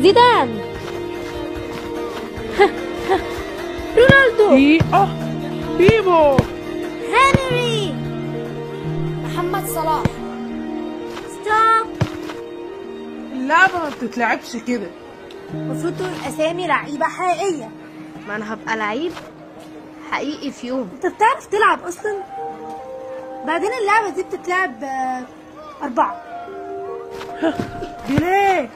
زيدان رونالدو في اه بيبو هنري محمد صلاح ستوب اللعبة ما بتتلعبش كده المفروض تقول اسامي لعيبه حقيقيه ما انا هبقى لعيب حقيقي في يوم انت بتعرف تلعب اصلا بعدين اللعبه دي بتتلعب آه، اربعه بيليه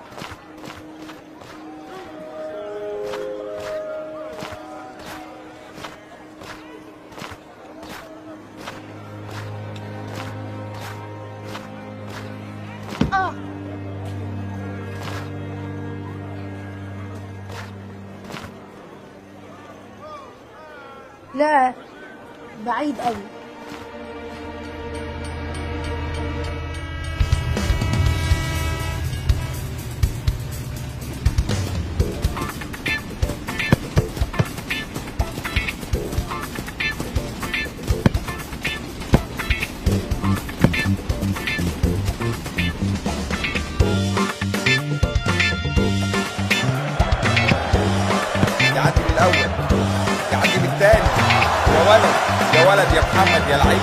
اه لا بعيد قوي يعدي بالاول يعدي بالثاني يا ولد يا ولد يا محمد يا لعيب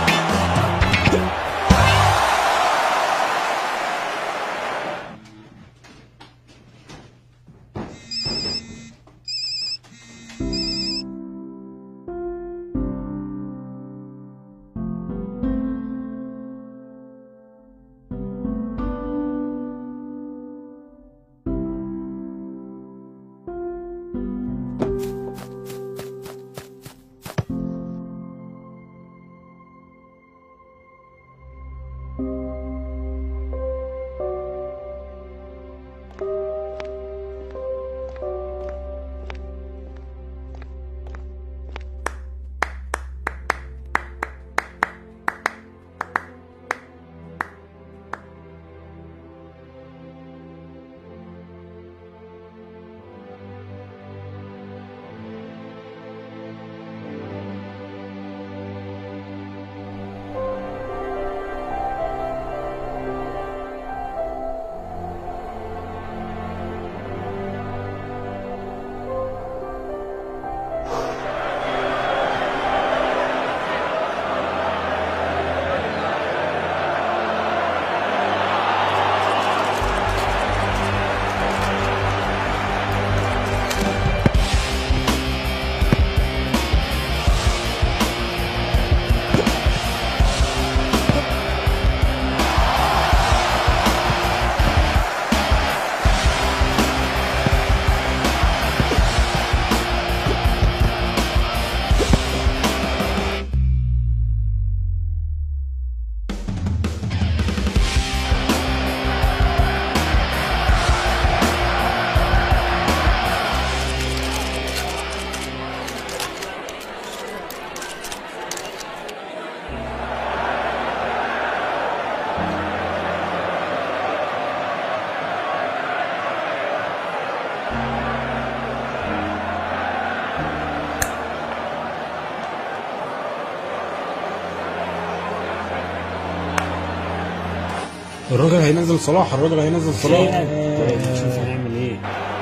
الراجل هينزل صلاح الراجل هينزل صلاح طيب نشوف هنعمل ايه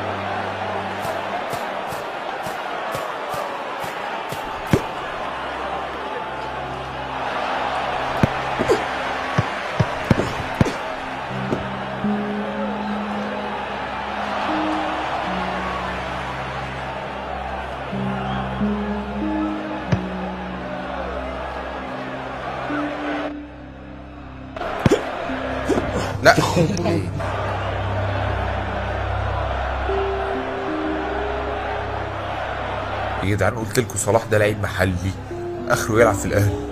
لا يا جدعان قلت لكم صلاح ده لعيب محلي اخره يلعب في الاهلي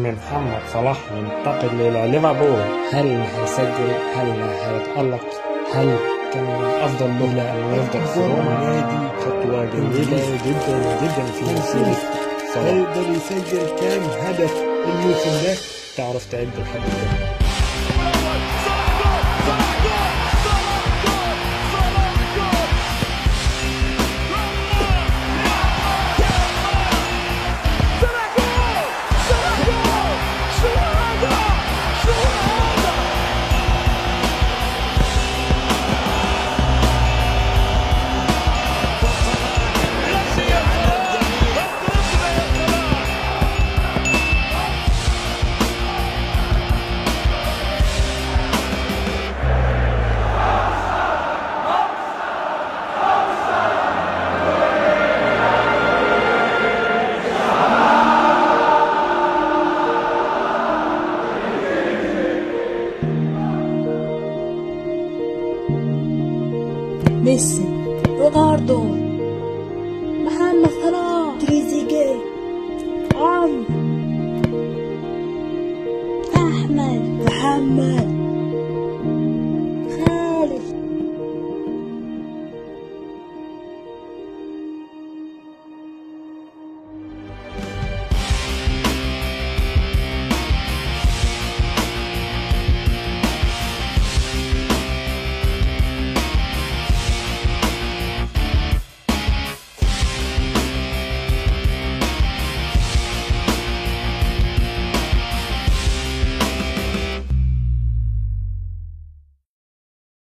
ان محمد صلاح ينتقل الى ليفربول هل هيسجل هل هيتألق هل كان من افضل له ان يفضل في روما نادي خطوه جيده جدا جدا في مسيره صلاح هيقدر يسجل كام هدف الموسم ده تعرف تعد لحد كده ميسي رونالدو محمد صلاح تريزيجيه عمرو احمد محمد